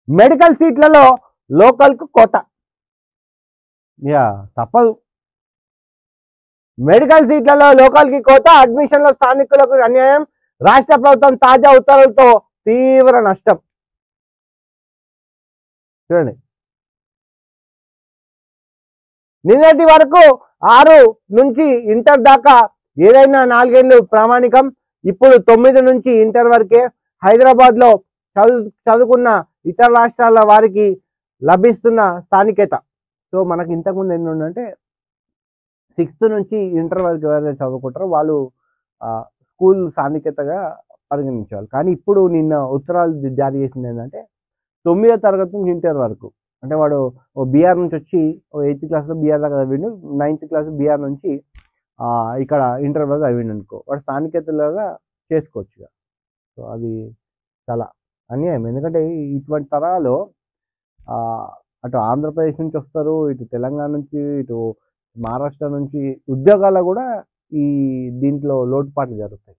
Medical సీట్లలో లోకల్కు కోత yeah తప్పదు మెడికల్ సీట్లలో లోకల్కి కోత అడ్మిషన్ల స్థానికులకు అన్యాయం రాష్ట్ర ప్రభుత్వం తాజా ఉత్తర్వులతో తీవ్ర నష్టం చూడండి నిన్నటి వరకు ఆరు నుంచి ఇంటర్ దాకా ఏదైనా నాలుగేళ్లు ప్రామాణికం ఇప్పుడు తొమ్మిది నుంచి ఇంటర్ వరకే హైదరాబాద్ లో చదువు చదువుకున్న ఇతర రాష్ట్రాల వారికి లభిస్తున్న స్థానికత సో మనకి ఇంతకుముందు ఎన్ని ఉందంటే సిక్స్త్ నుంచి ఇంటర్ వరకు ఎవరైతే చదువుకుంటారో వాళ్ళు ఆ, స్కూల్ స్థానికతగా పరిగణించేవాళ్ళు కానీ ఇప్పుడు నిన్న ఉత్తరాలు జ- జారీ చేసింది ఏంటంటే తొమ్మిదో తరగతి నుంచి ఇంటర్ వరకు అంటే వాడు ఓ బీఆర్ నుంచి వచ్చి ఓ ఎయిత్ క్లాస్లో బీఆర్ దాకా చదివిండు నైన్త్ క్లాస్ బీఆర్ నుంచి ఆ, ఇక్కడ ఇంటర్ వరకు చదివిండు అనుకో వాడు స్థానికతలాగా చేసుకోవచ్చు ఇక. సో అది చాలా అన్యాయం ఎందుకంటే ఇటువంటి తరాలు ఆ, అటు ఆంధ్రప్రదేశ్ నుంచి వస్తారు ఇటు తెలంగాణ నుంచి ఇటు మహారాష్ట్ర నుంచి ఉద్యోగాలు కూడా ఈ దీంట్లో లోటుపాట్లు జరుగుతాయి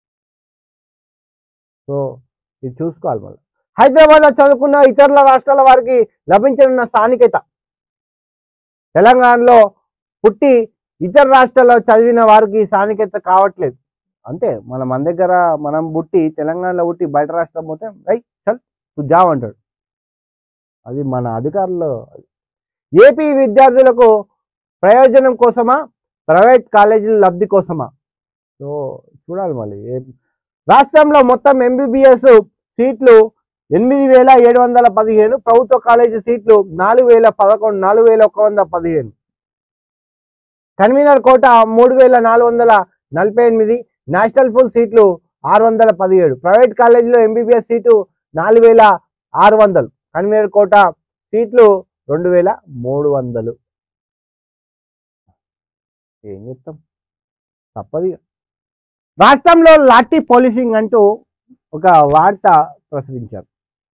సో ఇది చూసుకోవాలి మళ్ళీ హైదరాబాద్లో చదువుకున్న ఇతరుల రాష్ట్రాల వారికి లభించనున్న స్థానికత తెలంగాణలో పుట్టి ఇతర రాష్ట్రాల్లో చదివిన వారికి స్థానికత కావట్లేదు అంతే మన మన దగ్గర మనం పుట్టి తెలంగాణలో పుట్టి బయట రాష్ట్రం పోతే రై చల్ నువ్వు జాబ్ అంటాడు అది మన అధికారులు ఏపీ విద్యార్థులకు ప్రయోజనం కోసమా ప్రైవేట్ కాలేజీల లబ్ధి కోసమా సో చూడాలి మళ్ళీ ఏ- రాష్ట్రంలో మొత్తం ఎంబీబీఎస్ సీట్లు ఎనిమిది వేల ఏడు వందల పదిహేను ప్రభుత్వ కాలేజీ సీట్లు నాలుగు వేల పదకొండు నాలుగు వేల ఒక వంద పదిహేను కన్వీనర్ కోట మూడు వేల నాలుగు వందల నలభై ఎనిమిది నేషనల్ ఫుల్ సీట్లు ఆరు వందల పదిహేడు ప్రైవేట్ కాలేజీలో ఎంబీబీఎస్ సీటు నాలుగు వేల ఆరు వందలు కన్వీనర్ కోట సీట్లు రెండు వేల మూడు వందలు ఏం చెప్తాం తప్పదు ఇక. రాష్ట్రంలో లాఠీ పోలీసింగ్ అంటూ ఒక వార్త ప్రచురించారు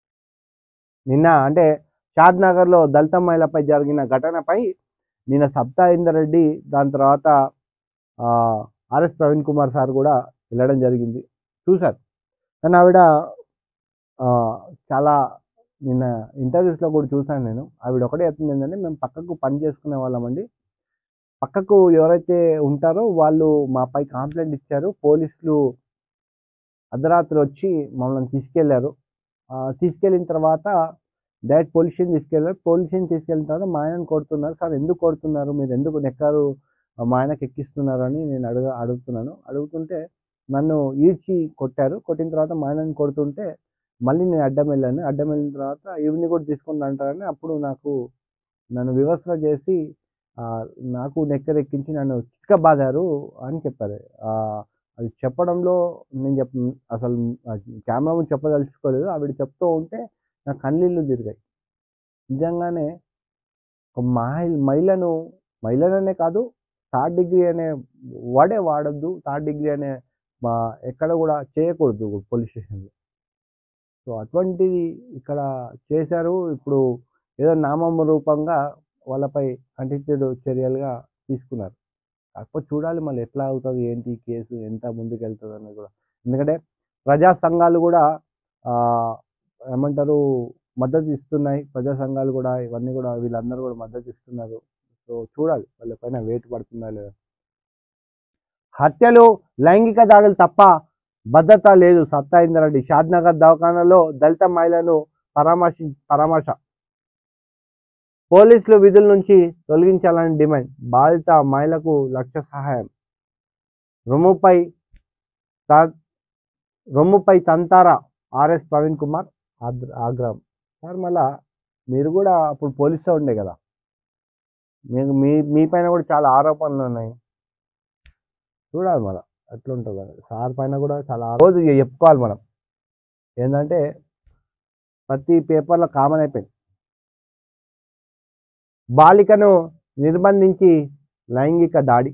నిన్న అంటే షాద్ నగర్లో దళిత మహిళపై జరిగిన ఘటనపై నిన్న సబ్తా ఇందర్ రెడ్డి దాని తర్వాత ఆ, ఆర్ఎస్ ప్రవీణ్ కుమార్ సార్ కూడా వెళ్ళడం జరిగింది చూశారు కానీ ఆవిడ ఆ, చాలా నిన్న ఇంటర్వ్యూస్లో కూడా చూశాను నేను ఆవిడ ఒకటే చెప్తుంది ఏంటంటే మేము పక్కకు పని చేసుకునే వాళ్ళమండి పక్కకు ఎవరైతే ఉంటారో వాళ్ళు మాపై కంప్లైంట్ ఇచ్చారు పోలీసులు అర్ధరాత్రి వచ్చి మమ్మల్ని తీసుకెళ్లారు ఆ, తీసుకెళ్ళిన తర్వాత డైరెక్ట్ పోలీస్ స్టేషన్ తీసుకెళ్ళారు పోలీస్ స్టేషన్ తీసుకెళ్ళిన తర్వాత మా ఆయనను కొడుతున్నారు సార్ ఎందుకు కొడుతున్నారు మీరు ఎందుకు నెక్కారు ఆ, మా ఆయనకి ఎక్కిస్తున్నారు అని నేను అడుగు అడుగుతున్నాను అడుగుతుంటే నన్ను ఈడ్చి కొట్టారు కొట్టిన తర్వాత మా ఆయనని కొడుతుంటే మళ్ళీ నేను అడ్డం వెళ్ళాను అడ్డం వెళ్ళిన తర్వాత ఈవిని కూడా తీసుకుని అంటారని అప్పుడు నాకు నన్ను వివస్త్ర చేసి ఆ, నాకు నెక్కర్ ఎక్కించి నన్ను చిక్క బాదారు అని చెప్పారు ఆ, అది చెప్పడంలో నేను చెప్ అసలు కెమెరా ముందు చెప్పదలుచుకోలేదు ఆవిడ చెప్తూ ఉంటే నా కన్నీళ్ళు తిరిగాయి నిజంగానే ఒక మహిళ మహిళను మహిళననే కాదు థర్డ్ డిగ్రీ అనే వాడే వాడద్దు థర్డ్ డిగ్రీ అనే మా ఎక్కడ కూడా చేయకూడదు పోలీస్ స్టేషన్లో సో అటువంటిది ఇక్కడ చేశారు ఇప్పుడు ఏదో నామం రూపంగా వాళ్ళపై కంటిన్యూడ్ చర్యలుగా తీసుకున్నారు కాకపోతే చూడాలి మళ్ళీ ఎట్లా అవుతుంది ఏంటి ఈ కేసు ఎంత ముందుకు వెళ్తుంది అనేది కూడా ఎందుకంటే ప్రజా సంఘాలు కూడా ఆ, ఏమంటారు మద్దతు ఇస్తున్నాయి ప్రజా సంఘాలు కూడా ఇవన్నీ కూడా వీళ్ళందరూ కూడా మద్దతు ఇస్తున్నారు సో చూడాలి వాళ్ళ పైన వేటు పడుతుందా లేదా హత్యలు లైంగిక దాడులు తప్ప భద్రత లేదు సత్తా ఇందరెడ్డి షాద్నగర్ దవాఖానలో దళిత మహిళను పరామర్శి పరామర్శ పోలీసులు విధుల నుంచి తొలగించాలని డిమాండ్ బాధిత మహిళకు లక్ష సహాయం రొమ్ముపై తా- రొమ్ముపై తంతారా ఆర్ఎస్ ప్రవీణ్ కుమార్ ఆగ్ర- ఆగ్రహం సార్ మళ్ళా మీరు కూడా అప్పుడు పోలీసులో ఉండే కదా మీకు మీ మీ పైన కూడా చాలా ఆరోపణలు ఉన్నాయి చూడాలి మళ్ళా ఎట్లుంటుంది అని. సార్ పైన కూడా చాలా ఆ- రోజు ఇక చెప్పుకోవాలి మనం ఏంటంటే ప్రతి పేపర్లో కామన్ అయిపోయింది బాలికను నిర్బంధించి లైంగిక దాడి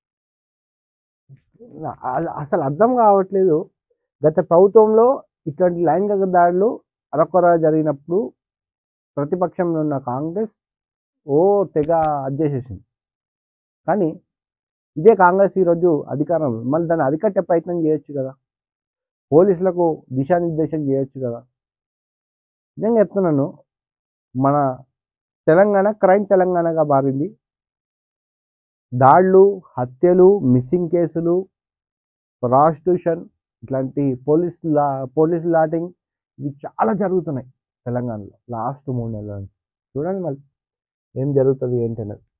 అ- అసలు అర్థం కావట్లేదు గత ప్రభుత్వంలో ఇట్లాంటి లైంగిక దాడులు అరకొర జరిగినప్పుడు ప్రతిపక్షంలో ఉన్న కాంగ్రెస్ ఓ తెగ అడ్జేసేసింది కానీ ఇదే కాంగ్రెస్ ఈరోజు అధికారం మళ్ళీ దాన్ని అరికట్టే ప్రయత్నం చేయొచ్చు కదా పోలీసులకు దిశానిర్దేశం చేయొచ్చు కదా నిజంగా చెప్తున్నాను మన తెలంగాణ క్రైమ్ తెలంగాణగా మారింది దాడులు హత్యలు మిస్సింగ్ కేసులు ప్రాస్టిట్యూషన్ ఇట్లాంటి పోలీస్ లా పోలీస్ లాటింగ్ ఇవి చాలా జరుగుతున్నాయి తెలంగాణలో లాస్ట్ మూడు నెలల నుంచి చూడండి మళ్ళీ ఏం జరుగుతుంది ఏంటి అనేది